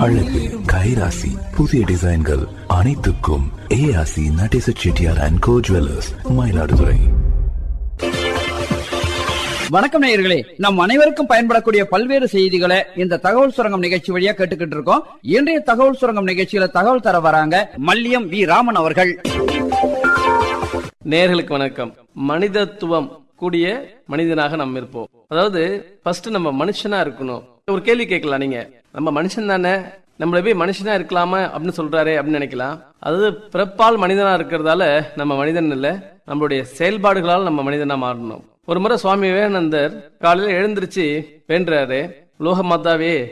அழகு கைராசி புதிய டிசைன்கள் அனைத்துக்கும் ஏஆசி Natesa Chettiar and co jewellers Mayiladuthurai வணக்கம் நேயர்களே நம் அனைவருக்கும் பயன்படக்கூடிய பல்வேறு செய்திகளை இந்த தகவல் சுரங்கம் நிகழ்ச்சி வழியா கேட்டுக்கிட்டு இருக்கோம் இன்றைய தகவல் சுரங்கம் நிகழ்ச்சியில தகவல் தர வராங்க மல்லியம் வி ராமன் அவர்கள் நேர்களுக்கு வணக்கம் மனிதத்துவம் கூடிய மனிதனாக நம்ம இருப்போம் அதாவது ஃபர்ஸ்ட் நம்ம மனுஷனா இருக்கணும் ஒரு கேள்வி கேட்கலாம் நீங்க நம்ம மனுஷன் தானே நம்மள போய் மனுஷனா இருக்கலாமா அப்படின்னு சொல்றாரே அப்படின்னு நினைக்கலாம் அதாவது பிறப்பால் மனிதனா இருக்கிறதால நம்ம மனிதன் இல்ல நம்மளுடைய செயல்பாடுகளால் நம்ம மனிதனா மாறணும் ஒரு முறை சுவாமி விவேகானந்தர் காலையில எழுந்திருச்சு வேண்டுறாரு லோக மாதாவே